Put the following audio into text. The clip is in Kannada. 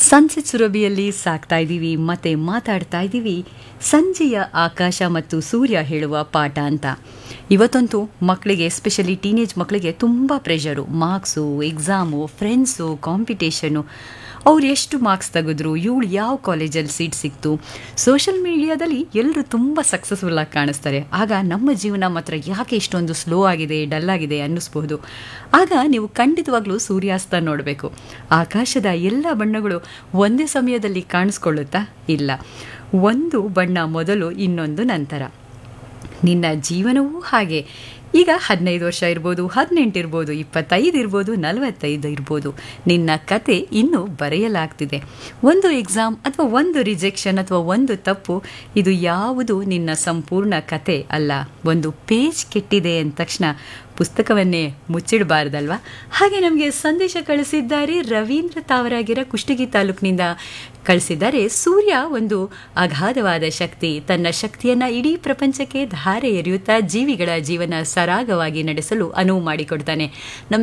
ಸನ್ಸೆಟ್ ಸುರಭಿಯಲ್ಲಿ ಸಾಕ್ತಾ ಇದ್ದೀವಿ ಮತ್ತೆ ಮಾತಾಡ್ತಾ ಇದ್ದೀವಿ ಸಂಜೆಯ ಆಕಾಶ ಮತ್ತು ಸೂರ್ಯ ಹೇಳುವ ಪಾಠ ಅಂತ ಇವತ್ತಂತೂ ಮಕ್ಕಳಿಗೆ ಎಸ್ಪೆಷಲಿ ಟೀನೇಜ್ ಮಕ್ಕಳಿಗೆ ತುಂಬ pressure marks exam friends competition ಅವ್ರು ಎಷ್ಟು ಮಾರ್ಕ್ಸ್ ತೆಗೆದ್ರು ಇವಳು ಯಾವ ಕಾಲೇಜಲ್ಲಿ ಸೀಟ್ ಸಿಕ್ತು ಸೋಷಿಯಲ್ ಮೀಡಿಯಾದಲ್ಲಿ ಎಲ್ಲರೂ ತುಂಬ ಸಕ್ಸಸ್ಫುಲ್ ಆಗಿ ಕಾಣಿಸ್ತಾರೆ ಆಗ ನಮ್ಮ ಜೀವನ ಮಾತ್ರ ಯಾಕೆ ಇಷ್ಟೊಂದು ಸ್ಲೋ ಆಗಿದೆ ಡಲ್ ಆಗಿದೆ ಅನ್ನಿಸ್ಬಹುದು ಆಗ ನೀವು ಖಂಡಿತವಾಗ್ಲೂ ಸೂರ್ಯಾಸ್ತ ನೋಡಬೇಕು ಆಕಾಶದ ಎಲ್ಲ ಬಣ್ಣಗಳು ಒಂದೇ ಸಮಯದಲ್ಲಿ ಕಾಣಿಸ್ಕೊಳ್ಳುತ್ತಾ ಇಲ್ಲ ಒಂದು ಬಣ್ಣ ಮೊದಲು ಇನ್ನೊಂದು ನಂತರ ನಿನ್ನ ಜೀವನವೂ ಹಾಗೆ ಈಗ ಹದಿನೈದು ವರ್ಷ ಇರ್ಬೋದು ಹದಿನೆಂಟು ಇರ್ಬೋದು ಇಪ್ಪತ್ತೈದು ಇರ್ಬೋದು ನಲವತ್ತೈದು ಇರ್ಬೋದು ನಿನ್ನ ಕತೆ ಇನ್ನೂ ಬರೆಯಲಾಗ್ತಿದೆ ಒಂದು ಎಕ್ಸಾಮ್ ಅಥವಾ ಒಂದು ರಿಜೆಕ್ಷನ್ ಅಥವಾ ಒಂದು ತಪ್ಪು ಇದು ಯಾವುದು ನಿನ್ನ ಸಂಪೂರ್ಣ ಕತೆ ಅಲ್ಲ ಒಂದು ಪೇಜ್ ಕೆಟ್ಟಿದೆ ಅಂದ ತಕ್ಷಣ ಪುಸ್ತಕವನ್ನೇ ಮುಚ್ಚಿಡಬಾರ್ದಲ್ವಾ ಹಾಗೆ ನಮಗೆ ಸಂದೇಶ ಕಳಿಸಿದ್ದಾರೆ ರವೀಂದ್ರ ತಾವರಾಗಿರ ಕುಷ್ಟಗಿ ತಾಲೂಕಿನಿಂದ ಕಳಿಸಿದ್ದಾರೆ ಸೂರ್ಯ ಒಂದು ಅಗಾಧವಾದ ಶಕ್ತಿ ತನ್ನ ಶಕ್ತಿಯನ್ನ ಇಡೀ ಪ್ರಪಂಚಕ್ಕೆ ಧಾರೆ ಎರೆಯುತ್ತಾ ಜೀವಿಗಳ ಜೀವನ ಸರಾಗವಾಗಿ ನಡೆಸಲು ಅನುವು ಮಾಡಿಕೊಡ್ತಾನೆ ನಮ್ಮ